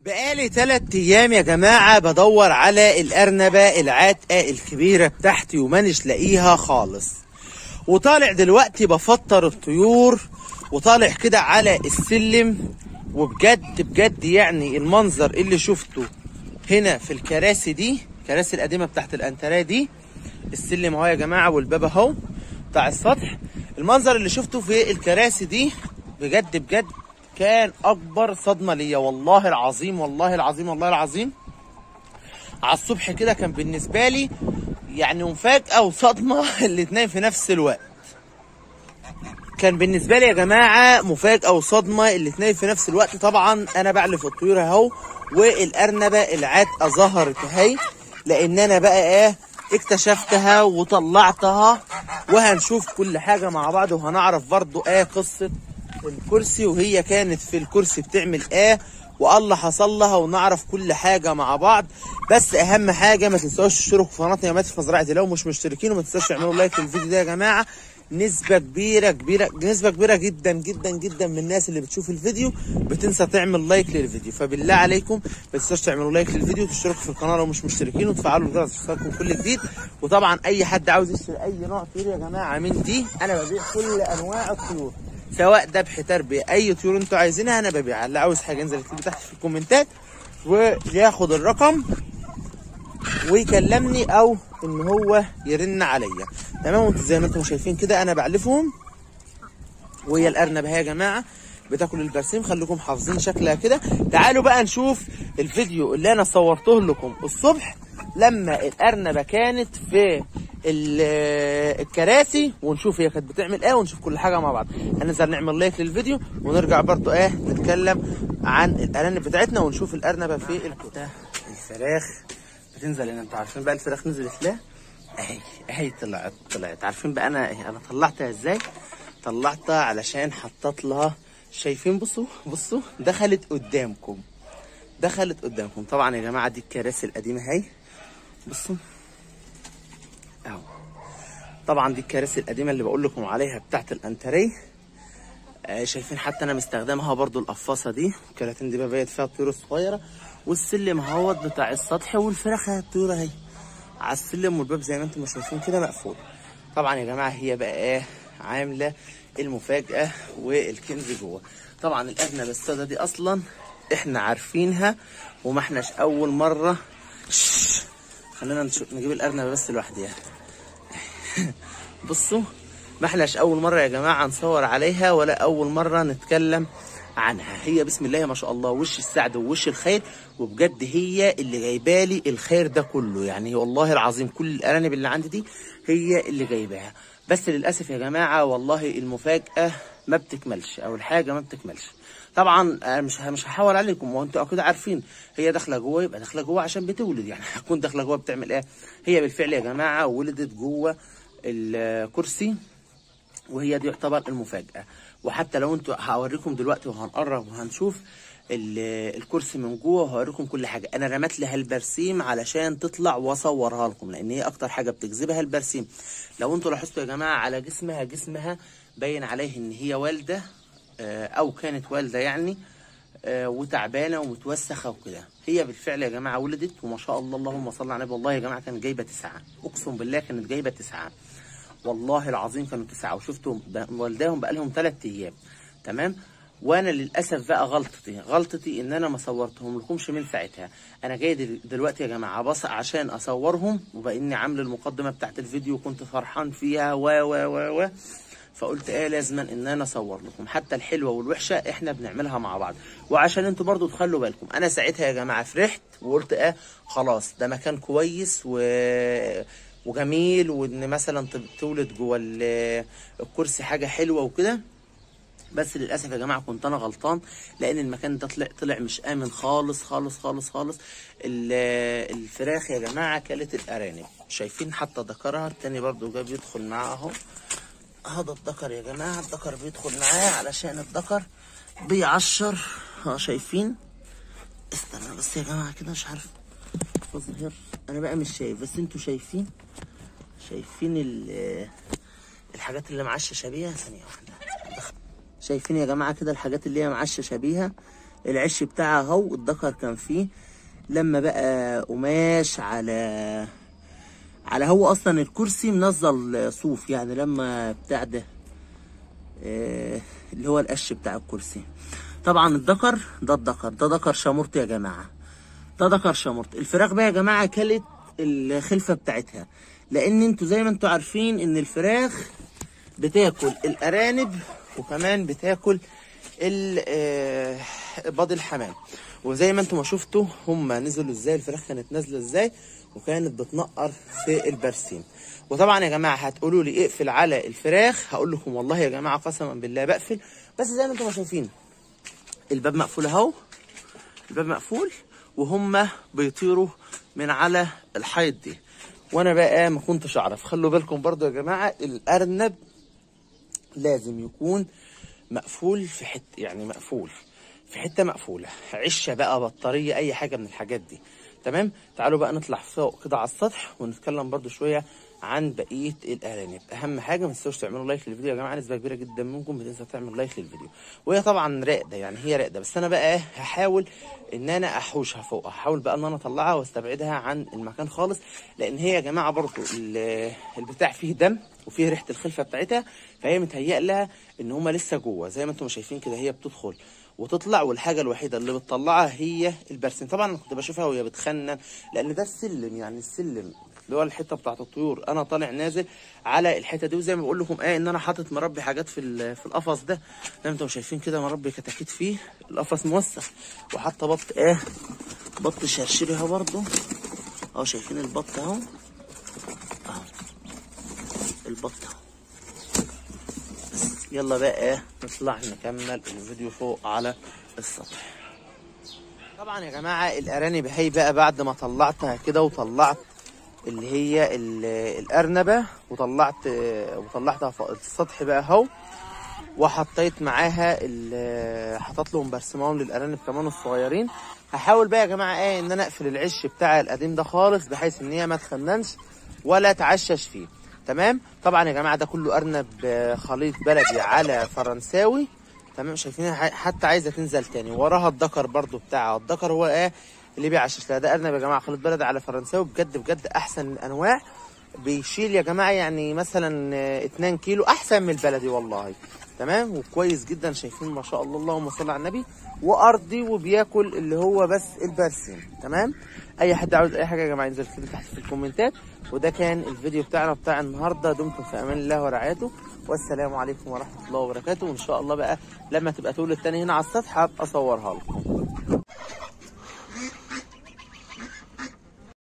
بقالي تلات ايام يا جماعة بدور على الارنبة العاتقة الكبيرة بتاعتي ومانيش لاقيها خالص وطالع دلوقتي بفطر الطيور وطالع كده على السلم وبجد بجد يعني المنظر اللي شفته هنا في الكراسي دي الكراسي القديمة بتاعت الانتريه دي السلم اهو يا جماعة والباب اهو بتاع السطح المنظر اللي شفته في الكراسي دي بجد بجد كان اكبر صدمه ليا والله العظيم والله العظيم والله العظيم على الصبح كده كان بالنسبه لي يعني مفاجاه وصدمه الاتنين في نفس الوقت كان بالنسبه لي يا جماعه مفاجاه وصدمه الاتنين في نفس الوقت طبعا انا بعلف الطيور اهو والارنبه العاتقه ظهرت اهي لان انا بقى ايه اكتشفتها وطلعتها وهنشوف كل حاجه مع بعض وهنعرف برضو ايه قصه الكرسي وهي كانت في الكرسي بتعمل ايه والله حصل لها ونعرف كل حاجه مع بعض بس اهم حاجه ما تنسوش تشتركوا في قناه يامات في مزرعه لو مش مشتركين وما تنسوش تعملوا لايك للفيديو ده يا جماعه نسبة كبيرة كبيرة نسبة كبيرة جدا جدا جدا من الناس اللي بتشوف الفيديو بتنسى تعمل لايك للفيديو فبالله عليكم ما تنسوش تعملوا لايك للفيديو وتشتركوا في القناة لو مش مشتركين وتفعلوا الجرس يوصلكم كل جديد وطبعا اي حد عاوز يشتري اي نوع طيور يا جماعة من دي انا ببيع كل انواع الطيور سواء ذبح تربية اي طيور انتوا عايزينها انا ببيعها اللي عاوز حاجة ينزل يكتب تحت في الكومنتات وياخد الرقم ويكلمني او ان هو يرن عليا تمام وانتوا زي ما انتم شايفين كده انا بعلفهم وهي الارنب اهي يا جماعه بتاكل البرسيم خليكم حافظين شكلها كده تعالوا بقى نشوف الفيديو اللي انا صورته لكم الصبح لما الارنبه كانت في ال- الكراسي ونشوف هي كانت بتعمل ايه ونشوف كل حاجه مع بعض هننزل نعمل لايك للفيديو ونرجع برضو ايه نتكلم عن الارانب بتاعتنا ونشوف الارنبه في الكتاب الفراخ بتنزل هنا انتوا عارفين بقى الفراخ نزلت ليه اهي اهي طلعت طلعت عارفين بقى انا انا طلعتها ازاي طلعتها علشان حطيت لها شايفين بصوا بصوا دخلت قدامكم دخلت قدامكم طبعا يا جماعه دي الكراسي القديمه اهي بصوا اهو طبعا دي الكراسي القديمه اللي بقول لكم عليها بتاعت الانتريه آه شايفين حتى انا مستخدمها برضو القفاصه دي الكراتين دي ببيت فيها الطيور الصغيره والسلم اهوت بتاع السطح والفراخ اهي الطيور اهي على السلم والباب زي ما انتم شايفين كده مقفول طبعا يا جماعه هي بقى ايه عامله المفاجاه والكنز جوه طبعا الارنبه السودا دي اصلا احنا عارفينها وما احناش اول مره شش. خلينا نشوف نجيب الارنبه بس لوحدها بصوا ما احناش اول مره يا جماعه نصور عليها ولا اول مره نتكلم عنها هي بسم الله ما شاء الله وش السعد ووش الخير وبجد هي اللي جايبالي الخير ده كله يعني والله العظيم كل الارانب اللي عندي دي هي اللي جايباها بس للاسف يا جماعه والله المفاجاه ما بتكملش او الحاجه ما بتكملش طبعا أنا مش مش هحاول عليكم وانتوا اكيد عارفين هي داخله جوه يبقى داخله جوه عشان بتولد يعني هتكون داخله جوه بتعمل ايه هي بالفعل يا جماعه ولدت جوه الكرسي وهي دي يعتبر المفاجأة وحتى لو انتوا هوريكم دلوقتي وهنقرب وهنشوف ال- الكرسي من جوه وهوريكم كل حاجة انا رمت لها البرسيم علشان تطلع واصورها لكم لان هي اكتر حاجة بتجذبها البرسيم لو انتوا لاحظتوا يا جماعة على جسمها جسمها باين عليه ان هي والدة آه، او كانت والدة يعني آه، وتعبانه ومتوسخه وكده هي بالفعل يا جماعه ولدت وما شاء الله اللهم صل على النبي والله يا جماعه كانت جايبه تسعه اقسم بالله كانت جايبه تسعه والله العظيم كانوا تسعه وشفتهم ب- والداهم بقالهم ثلاث ايام تمام وانا للاسف بقى غلطتي غلطتي ان انا ما صورتهم لكمش من ساعتها انا جاي دل- دلوقتي يا جماعه بص عشان اصورهم وباني عامل المقدمه بتاعت الفيديو وكنت فرحان فيها و و و و فقلت ايه لازما ان انا اصور لكم حتى الحلوه والوحشه احنا بنعملها مع بعض وعشان انتوا برضو تخلوا بالكم انا ساعتها يا جماعه فرحت وقلت ايه خلاص ده مكان كويس و وجميل وان مثلا ت- تولد جوه ال- الكرسي حاجه حلوه وكده بس للاسف يا جماعه كنت انا غلطان لان المكان ده طلع طلع مش امن خالص خالص خالص خالص ال- الفراخ يا جماعه كلت الارانب شايفين حتى ذكرها التاني برضو جاب يدخل معاه اهو هذا الذكر يا جماعه الذكر بيدخل معاه علشان الذكر بيعشر ها شايفين استنى بس يا جماعه كده مش عارف اظهر انا بقى مش شايف بس انتوا شايفين شايفين ال- الحاجات اللي معششه بيها ثانيه واحده شايفين يا جماعه كده الحاجات اللي هي معششه بيها العش بتاعها اهو الذكر كان فيه لما بقى قماش على على هو اصلا الكرسي منزل صوف يعني لما بتاع ده آه، اللي هو القش بتاع الكرسي طبعا الذكر ده الذكر ده ذكر شامورت يا جماعه ده ذكر شامورت الفراخ بقى يا جماعه كلت الخلفه بتاعتها لان انتوا زي ما انتوا عارفين ان الفراخ بتاكل الارانب وكمان بتاكل ال- آه، بيض الحمام وزي ما انتم ما شفتوا هم نزلوا ازاي الفراخ كانت نازله ازاي وكانت بتنقر في البرسيم وطبعا يا جماعه هتقولوا لي اقفل على الفراخ هقول لكم والله يا جماعه قسما بالله بقفل بس زي ما انتم ما شايفين الباب مقفول اهو الباب مقفول وهم بيطيروا من على الحيط دي وانا بقى ما كنتش اعرف خلوا بالكم برضو يا جماعه الارنب لازم يكون مقفول في حته يعني مقفول في حته مقفوله عشه بقى بطاريه اي حاجه من الحاجات دي تمام تعالوا بقى نطلع فوق كده على السطح ونتكلم برضو شويه عن بقيه الارانب اهم حاجه ما تنسوش تعملوا لايك للفيديو يا جماعه نسبه كبيره جدا منكم بتنسى تعمل لايك للفيديو وهي طبعا راقده يعني هي راقده بس انا بقى هحاول ان انا احوشها فوق هحاول بقى ان انا اطلعها واستبعدها عن المكان خالص لان هي يا جماعه برضو ال- البتاع فيه دم وفيه ريحه الخلفه بتاعتها فهي متهيأ لها ان هما لسه جوه زي ما انتم شايفين كده هي بتدخل وتطلع والحاجه الوحيده اللي بتطلعها هي البرسيم طبعا انا كنت بشوفها وهي بتخنن لان ده السلم يعني السلم اللي هو الحته بتاعت الطيور انا طالع نازل على الحته دي وزي ما بقول لكم ايه ان انا حاطط مربي حاجات في ال- في القفص ده زي ما انتم شايفين كده مربي كتاكيت فيه القفص موسخ وحاطه بط ايه بط شرشري اهو برضه اهو شايفين البط اهو اهو البط اهو يلا بقى ايه نطلع نكمل الفيديو فوق على السطح طبعا يا جماعه الارانب هي بقى بعد ما طلعتها كده وطلعت اللي هي ال- الارنبه وطلعت وطلعتها فوق السطح بقى اهو وحطيت معاها ال- حطيت لهم برسمهم للارانب كمان الصغيرين هحاول بقى يا جماعه ايه ان انا اقفل العش بتاع القديم ده خالص بحيث ان هي ما تخننش ولا تعشش فيه تمام طبعا يا جماعه ده كله ارنب آه، خليط بلدي على فرنساوي تمام شايفين ح- حتى عايزه تنزل تاني وراها الدكر برضو بتاعها الدكر هو ايه اللي بيعشش لها ده ارنب يا جماعه خليط بلدي على فرنساوي بجد بجد احسن الانواع بيشيل يا جماعه يعني مثلا آه، 2 كيلو احسن من البلدي والله تمام وكويس جدا شايفين ما شاء الله اللهم صل على النبي وارضي وبياكل اللي هو بس البرسيم تمام اي حد عاوز اي حاجه يا جماعه ينزل كده تحت في الكومنتات وده كان الفيديو بتاعنا بتاع النهارده دمتم في امان الله ورعايته والسلام عليكم ورحمه الله وبركاته وان شاء الله بقى لما تبقى تولد تاني هنا على السطح هبقى اصورها لكم